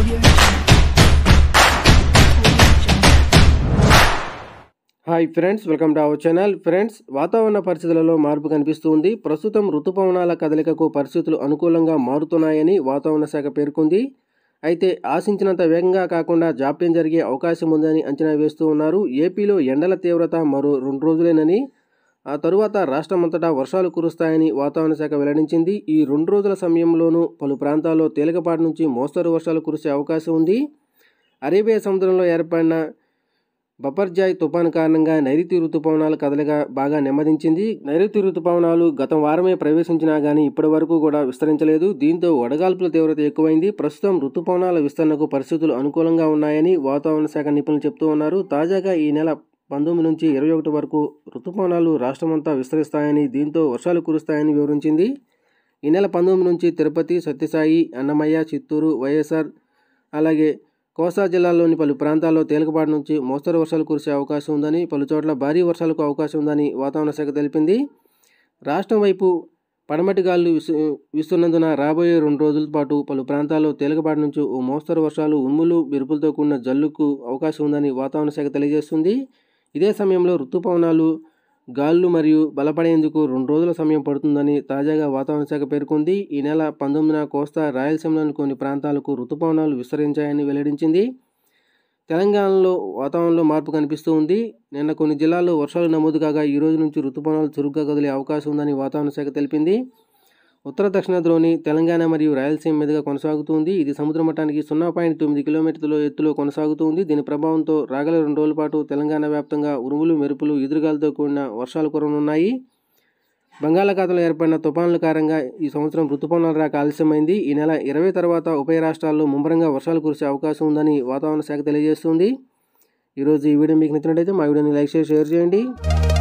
Audio Jungle. Audio Jungle. Hi friends welcome to our channel friends వాతావరణ పరిస్థితులలో మార్పు కనిపిస్తుంది ప్రస్తుతం ఋతుపవనాల కదలికకు పరిస్థితులు అనుకూలంగా మారుతున్నాయని వాతావరణ శాఖ పేర్కొంది అయితే ఆశించినంత వేగంగా కాకుండా జాప్యం జరిగే అవకాశం ఉందని అంచనా వేస్తూ ఉన్నారు ఏపీలో ఎండల తీవ్రత మరో రెండు రోజులేనని ఆ తరువాత రాష్ట్రమంతటా వర్షాలు కురుస్తాయని వాతావరణ శాఖ వెల్లడించింది ఈ రెండు రోజుల సమయంలోనూ పలు ప్రాంతాల్లో తేలికపాటి నుంచి మోస్తరు వర్షాలు కురిసే అవకాశం ఉంది అరేబియా సముద్రంలో ఏర్పడిన బపర్జాయ్ తుఫాను కారణంగా నైరుతి ఋతుపవనాల కదలిక బాగా నెమ్మదించింది నైరుతి ఋతుపవనాలు గత వారమే ప్రవేశించినా కానీ ఇప్పటి వరకు కూడా విస్తరించలేదు దీంతో వడగాల్పుల తీవ్రత ఎక్కువైంది ప్రస్తుతం ఋతుపవనాల విస్తరణకు పరిస్థితులు అనుకూలంగా ఉన్నాయని వాతావరణ శాఖ నిపుణులు చెప్తూ ఉన్నారు తాజాగా ఈ నెల పంతొమ్మిది నుంచి ఇరవై ఒకటి వరకు ఋతుపవనాలు రాష్ట్రమంతా విస్తరిస్తాయని దీంతో వర్షాలు కురుస్తాయని వివరించింది ఈ నెల పంతొమ్మిది నుంచి తిరుపతి సత్యసాయి అన్నమయ్య చిత్తూరు వైఎస్ఆర్ అలాగే కోస్తా జిల్లాల్లోని పలు ప్రాంతాల్లో తేలికపాటి నుంచి మోస్తరు వర్షాలు కురిసే అవకాశం ఉందని పలు చోట్ల భారీ వర్షాలకు అవకాశం ఉందని వాతావరణ శాఖ తెలిపింది రాష్ట్రం వైపు పడమటి గాలులు విసు వీస్తున్నందున రాబోయే రెండు రోజుల పాటు పలు ప్రాంతాల్లో తేలికపాటి నుంచి ఓ మోస్తరు వర్షాలు ఉరుములు మెరుపులతో కూడిన జల్లుకు అవకాశం ఉందని వాతావరణ శాఖ తెలియజేస్తుంది ఇదే సమయంలో ఋతుపవనాలు గాలులు మరియు బలపడేందుకు రెండు రోజుల సమయం పడుతుందని తాజాగా వాతావరణ శాఖ పేర్కొంది ఈ నెల పంతొమ్మిదిన కోస్తా రాయలసీమలోని కొన్ని ప్రాంతాలకు ఋతుపవనాలు విస్తరించాయని వెల్లడించింది తెలంగాణలో వాతావరణంలో మార్పు కనిపిస్తూ ఉంది నిన్న కొన్ని జిల్లాల్లో వర్షాలు నమోదు కాగా ఈ రోజు నుంచి ఋతుపవనాలు చురుగ్గా కదిలే అవకాశం ఉందని వాతావరణ శాఖ తెలిపింది ఉత్తర దక్షిణ ద్రోణి తెలంగాణ మరియు రాయలసీమ మీదుగా కొనసాగుతుంది ఇది సముద్ర మట్టానికి సున్నా పాయింట్ తొమ్మిది కిలోమీటర్ల ఎత్తులో కొనసాగుతుంది దీని ప్రభావంతో రాగల రెండు రోజుల పాటు తెలంగాణ వ్యాప్తంగా ఉరుములు మెరుపులు ఎదురుగాలతో కూడిన వర్షాలు కురనున్నాయి బంగాళాఖాతంలో ఏర్పడిన తుఫానుల కారణంగా ఈ సంవత్సరం ఋతుపవనాల రాక ఆలస్యమైంది ఈ నెల ఇరవై తర్వాత ఉభయ రాష్ట్రాల్లో ముమ్మరంగా వర్షాలు కురిసే అవకాశం ఉందని వాతావరణ శాఖ తెలియజేస్తుంది ఈరోజు ఈ వీడియో మీకు నచ్చినట్లయితే మా వీడియోని లైక్ చేసి షేర్ చేయండి